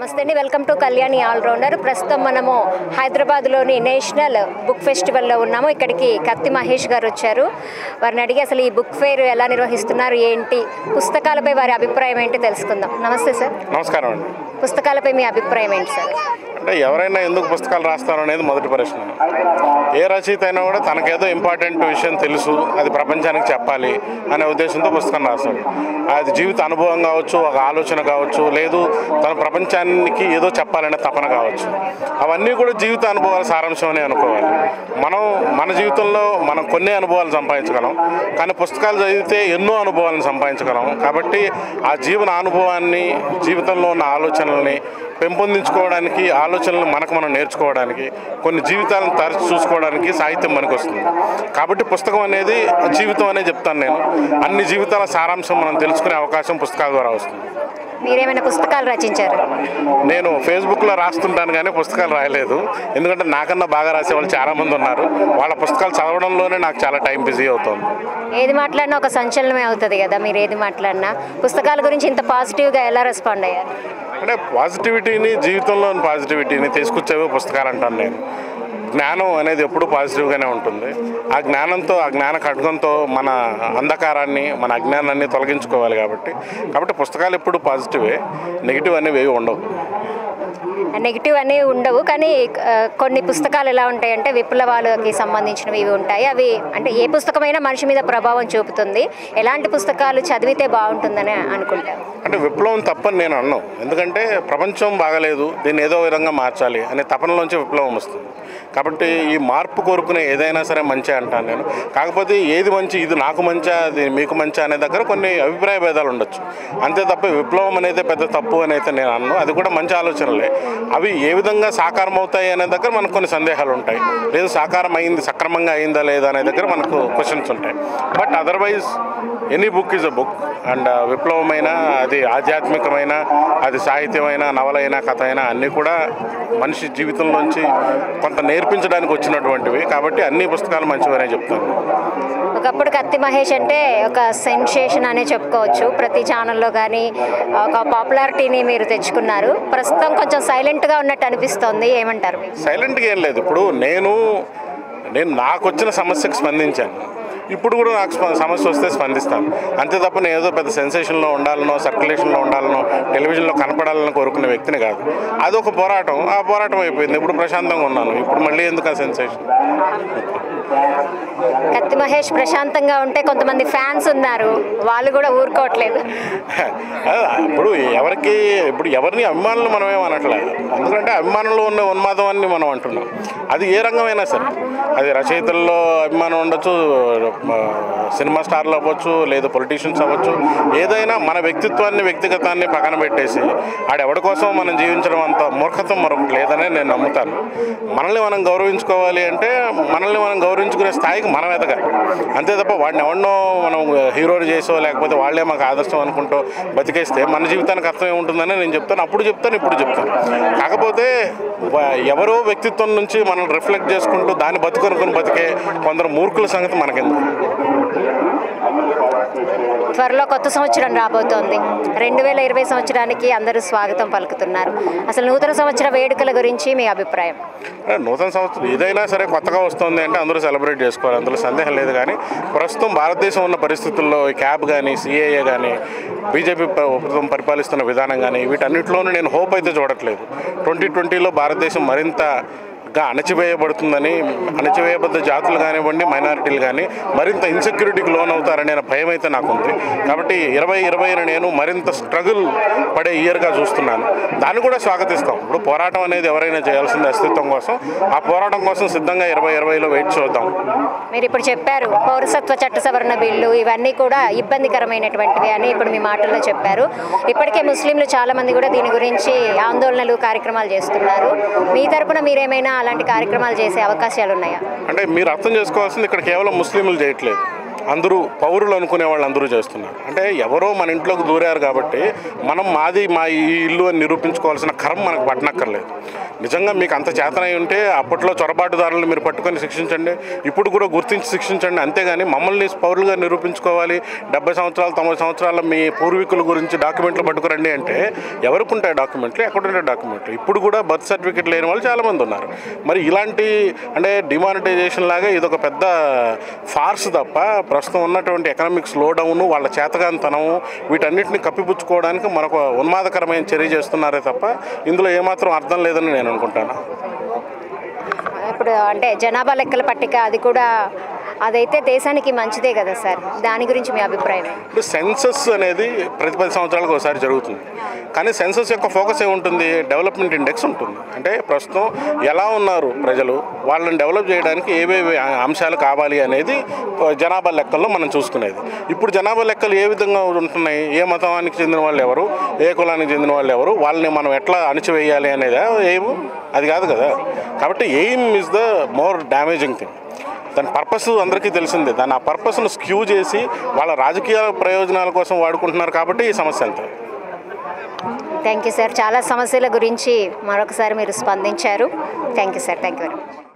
నమస్తే అండి welcome to Kalyani allrounder ప్రస్తుతం మనము హైదరాబాద్లోని నేషనల్ బుక్ ఫెస్టివల్లో ఉన్నాము ఇక్కడికి కత్తి మహేష్ గారు వచ్చారు వారిని అడిగి అసలు ఈ బుక్ ఫెయిర్ ఎలా నిర్వహిస్తున్నారు ఏంటి పుస్తకాలపై వారి అభిప్రాయం ఏంటి తెలుసుకుందాం నమస్తే సార్ నమస్కారం అండి పుస్తకాలపై మీ అభిప్రాయం ఏంటి సార్ అంటే ఎవరైనా ఎందుకు పుస్తకాలు రాస్తారు అనేది మొదటి ప్రశ్న ఏ రచయిత అయినా కూడా తనకేదో ఇంపార్టెంట్ విషయం తెలుసు అది ప్రపంచానికి చెప్పాలి అనే ఉద్దేశంతో పుస్తకం రాస్తాడు అది జీవిత అనుభవం కావచ్చు ఒక ఆలోచన కావచ్చు లేదు తన ప్రపంచానికి ఏదో చెప్పాలనే తపన కావచ్చు అవన్నీ కూడా జీవిత అనుభవాల సారాంశం అని అనుకోవాలి మనం మన జీవితంలో మనం కొన్ని అనుభవాలు సంపాదించగలం కానీ పుస్తకాలు చదివితే ఎన్నో అనుభవాలను సంపాదించగలం కాబట్టి ఆ జీవన అనుభవాన్ని జీవితంలో ఉన్న ఆలోచనల్ని పెంపొందించుకోవడానికి ఆలోచనలు మనకు మనం నేర్చుకోవడానికి కొన్ని జీవితాలను తరచి చూసుకోవడానికి సాహిత్యం మనకు వస్తుంది కాబట్టి పుస్తకం అనేది జీవితం అనే చెప్తాను నేను అన్ని జీవితాల సారాంశం మనం తెలుసుకునే అవకాశం పుస్తకాల ద్వారా వస్తుంది మీరేమైనా పుస్తకాలు రచించారు నేను ఫేస్బుక్లో రాస్తుంటాను కానీ పుస్తకాలు రాయలేదు ఎందుకంటే నాకన్నా బాగా రాసే వాళ్ళు చాలామంది ఉన్నారు వాళ్ళ పుస్తకాలు చదవడంలోనే నాకు చాలా టైం బిజీ అవుతుంది ఏది మాట్లాడినా ఒక సంచలనమే అవుతుంది కదా మీరు ఏది మాట్లాడినా పుస్తకాల గురించి ఇంత పాజిటివ్గా ఎలా రెస్పాండ్ అయ్యారు అంటే పాజిటివిటీని జీవితంలోని పాజిటివిటీని తీసుకొచ్చేవే పుస్తకాలు అంటాను నేను జ్ఞానం అనేది ఎప్పుడూ పాజిటివ్గానే ఉంటుంది ఆ జ్ఞానంతో ఆ జ్ఞాన ఖడ్గంతో మన అంధకారాన్ని మన అజ్ఞానాన్ని తొలగించుకోవాలి కాబట్టి కాబట్టి పుస్తకాలు ఎప్పుడు పాజిటివే నెగిటివ్ అనేవి ఏవి ఉండవు నెగిటివ్ అనేవి ఉండవు కానీ ఆ, కొన్ని పుస్తకాలు ఎలా ఉంటాయంటే విప్లవాలకి సంబంధించినవి ఇవి ఉంటాయి అవి అంటే ఏ పుస్తకమైనా మనిషి మీద ప్రభావం చూపుతుంది ఎలాంటి పుస్తకాలు చదివితే బాగుంటుందని అనుకుంటాను అంటే విప్లవం తప్పని నేను అన్నాను ఎందుకంటే ప్రపంచం బాగలేదు దీన్ని ఏదో విధంగా మార్చాలి అనే తపనలోంచి విప్లవం వస్తుంది కాబట్టి ఈ మార్పు కోరుకునే ఏదైనా సరే మంచి అంటాను నేను కాకపోతే ఏది మంచి ఇది నాకు మంచా అది మీకు మంచా అనే దగ్గర కొన్ని అభిప్రాయ భేదాలు ఉండొచ్చు అంతే తప్ప విప్లవం అనేది పెద్ద తప్పు అని అయితే నేను అన్నాను అది కూడా మంచి ఆలోచనలే అవి ఏ విధంగా సాకారం అవుతాయి అనే దగ్గర మనకు కొన్ని సందేహాలు ఉంటాయి లేదు సాకారం అయింది సక్రమంగా అయిందా లేదా అనే దగ్గర మనకు క్వశ్చన్స్ ఉంటాయి but otherwise any book is a book and విప్లవమైన అది ఆధ్యాత్మికమైన అది సాహిత్యమైన నవలైన కథ అయినా అన్నీ కూడా మనిషి జీవితంలోంచి కొంత నేర్పించడానికి వచ్చినటువంటివి కాబట్టి అన్ని పుస్తకాలు మంచివనే చెప్తాను ఒకప్పుడు కత్తి మహేష్ అంటే ఒక సెన్సేషన్ అనే చెప్పుకోవచ్చు ప్రతి ఛానల్లో కానీ ఒక పాపులారిటీని మీరు తెచ్చుకున్నారు ప్రస్తుతం కొంచెం సైలెంట్గా ఉన్నట్టు అనిపిస్తోంది ఏమంటారు మీరు సైలెంట్గా ఏం లేదు ఇప్పుడు నేను నేను నాకు వచ్చిన సమస్యకు స్పందించాను ఇప్పుడు కూడా నాకు స్ప- సమస్య వస్తే స్పందిస్తాను అంతే తప్ప నేను ఏదో పెద్ద సెన్సేషన్లో ఉండాలనో సర్క్యులేషన్లో ఉండాలనో టెలివిజన్లో కనపడాలని కోరుకునే వ్యక్తిని కాదు అదొక పోరాటం ఆ పోరాటం అయిపోయింది ఇప్పుడు ప్రశాంతంగా ఉన్నాను ఇప్పుడు మళ్ళీ ఎందుకు ఆ సెన్సేషన్ కత్తి మహేష్ ప్రశాంతంగా ఉంటే కొంతమంది ఫ్యాన్స్ ఉన్నారు వాళ్ళు కూడా ఊరుకోవట్లేదు ఇప్పుడు ఎవరికి ఇప్పుడు ఎవరిని అభిమానులు మనం ఏమనట్లేదు ఎందుకంటే అభిమానులు ఉన్న ఉన్మాదం మనం అంటున్నాం అది ఏ రంగమైనా సరే అది రచయితల్లో అభిమానం ఉండొచ్చు ఆ, సినిమా స్టార్లు అవ్వచ్చు లేదు పొలిటీషియన్స్ అవ్వచ్చు ఏదైనా మన వ్యక్తిత్వాన్ని వ్యక్తిగతాన్ని పక్కన పెట్టేసి ఆడెవడి కోసం మనం జీవించడం అంత మూర్ఖత్వం మరొకటి లేదనే నేను నమ్ముతాను మనల్ని మనం గౌరవించుకోవాలి అంటే మనల్ని మనం గౌరవించుకునే స్థాయికి మనం ఎదగాలి అంతే తప్ప వాడిని ఎవరినో మనం హీరోని చేసో లేకపోతే వాళ్ళే మాకు ఆదర్శం అనుకుంటూ బతికేస్తే మన జీవితానికి అర్థం ఏముంటుందని నేను చెప్తాను అప్పుడు చెప్తాను ఇప్పుడు చెప్తాను కాకపోతే వ- ఎవరో వ్యక్తిత్వం నుంచి మనం రిఫ్లెక్ట్ చేసుకుంటూ దాన్ని బతుకొనుకొని బతికే కొందరు మూర్ఖుల సంగతి మనకెందుకు త్వరలో కొత్త సంవత్సరం రాబోతోంది రెండు వేల ఇరవై సంవత్సరానికి అందరూ స్వాగతం పలుకుతున్నారు అసలు నూతన సంవత్సర వేడుకల గురించి మీ అభిప్రాయం అంటే నూతన సంవత్సరం ఏదైనా సరే కొత్తగా వస్తుంది అంటే అందరూ సెలబ్రేట్ చేసుకోవాలి అందులో సందేహం లేదు కానీ ప్రస్తుతం భారతదేశం ఉన్న పరిస్థితుల్లో ఈ క్యాబ్ కానీ సిఏఏ కానీ బీజేపీ ప్రభుత్వం పరిపాలిస్తున్న విధానం కానీ వీటన్నిటిలోనూ నేను హోప్ అయితే చూడట్లేదు ట్వంటీ ట్వంటీలో భారతదేశం మరింత గా అణచివేయబడుతుందని అణచివేయబద్ద జాతులు కానివ్వండి మైనారిటీలు కానీ మరింత ఇన్సెక్యూరిటీకి లోన్ అవుతారనే భయం అయితే నాకు ఉంది కాబట్టి ఇరవై ఇరవైని నేను మరింత స్ట్రగుల్ పడే ఇయర్గా చూస్తున్నాను దాన్ని కూడా స్వాగతిస్తాం ఇప్పుడు పోరాటం అనేది ఎవరైనా చేయాల్సింది అస్తిత్వం కోసం ఆ పోరాటం కోసం సిద్ధంగా ఇరవై ఇరవైలో వెయిట్ చూద్దాం మీరు ఇప్పుడు చెప్పారు పౌరసత్వ చట్ట సవరణ బిల్లు ఇవన్నీ కూడా ఇబ్బందికరమైనటువంటివి అని ఇప్పుడు మీ మాటల్లో చెప్పారు ఇప్పటికే ముస్లింలు చాలా మంది కూడా దీని గురించి ఆందోళనలు కార్యక్రమాలు చేస్తున్నారు మీ తరపున మీరేమైనా అలాంటి కార్యక్రమాలు చేసే అవకాశాలు ఉన్నాయా అంటే మీరు అర్థం చేసుకోవాల్సింది ఇక్కడ కేవలం ముస్లింలు చేయట్లేదు అందరూ పౌరులు అనుకునే వాళ్ళు అందరూ చేస్తున్నారు అంటే ఎవరో మన ఇంట్లోకి దూరారు కాబట్టి మనం మాది మా ఈ ఇల్లు అని నిరూపించుకోవాల్సిన కర్మ మనకు పట్టనక్కర్లేదు నిజంగా మీకు అంత చేతనై ఉంటే అప్పట్లో చొరబాటుదారులను మీరు పట్టుకొని శిక్షించండి ఇప్పుడు కూడా గుర్తించి శిక్షించండి అంతేగాని మమ్మల్ని పౌరులుగా నిరూపించుకోవాలి డెబ్బై సంవత్సరాలు తొంభై సంవత్సరాల మీ పూర్వీకుల గురించి డాక్యుమెంట్లు పట్టుకురండి అంటే ఎవరికి ఉంటాయి డాక్యుమెంట్లు ఎక్కడ ఉంటాయి డాక్యుమెంట్లు ఇప్పుడు కూడా బర్త్ సర్టిఫికేట్ లేని వాళ్ళు చాలామంది ఉన్నారు మరి ఇలాంటి అంటే డిమానిటైజేషన్ లాగా ఇది ఒక పెద్ద ఫార్స్ తప్ప ప్రస్తుతం ఉన్నటువంటి ఎకనామిక్ స్లో డౌన్ వాళ్ళ చేతగానితనము వీటన్నిటిని కప్పిపుచ్చుకోవడానికి మరొక ఉన్మాదకరమైన చర్య చేస్తున్నారే తప్ప ఇందులో ఏమాత్రం అర్థం లేదని నేను అనుకుంటాను ఇప్పుడు అంటే జనాభా లెక్కల పట్టిక అది కూడా అదైతే దేశానికి మంచిదే కదా సార్ దాని గురించి మీ అభిప్రాయం ఇప్పుడు సెన్సస్ అనేది ప్రతి పది సంవత్సరాలకు ఒకసారి జరుగుతుంది కానీ సెన్సస్ యొక్క ఫోకస్ ఏముంటుంది డెవలప్మెంట్ ఇండెక్స్ ఉంటుంది అంటే ప్రస్తుతం ఎలా ఉన్నారు ప్రజలు వాళ్ళని డెవలప్ చేయడానికి ఏవేవి అంశాలు కావాలి అనేది జనాభా లెక్కల్లో మనం చూసుకునేది ఇప్పుడు జనాభా లెక్కలు ఏ విధంగా ఉంటున్నాయి ఏ మతానికి చెందిన వాళ్ళు ఎవరు ఏ కులానికి చెందిన వాళ్ళు ఎవరు వాళ్ళని మనం ఎట్లా అణిచివేయాలి అనేది ఏం అది కాదు కదా కాబట్టి aim is the more damaging thing దాని పర్పస్ అందరికీ తెలిసిందే దాని ఆ పర్పస్ను స్క్యూ చేసి వాళ్ళ రాజకీయ ప్రయోజనాల కోసం వాడుకుంటున్నారు కాబట్టి ఈ సమస్య అంతా థ్యాంక్ యూ సార్ చాలా సమస్యల గురించి మరొకసారి మీరు స్పందించారు thank you sir thank you very much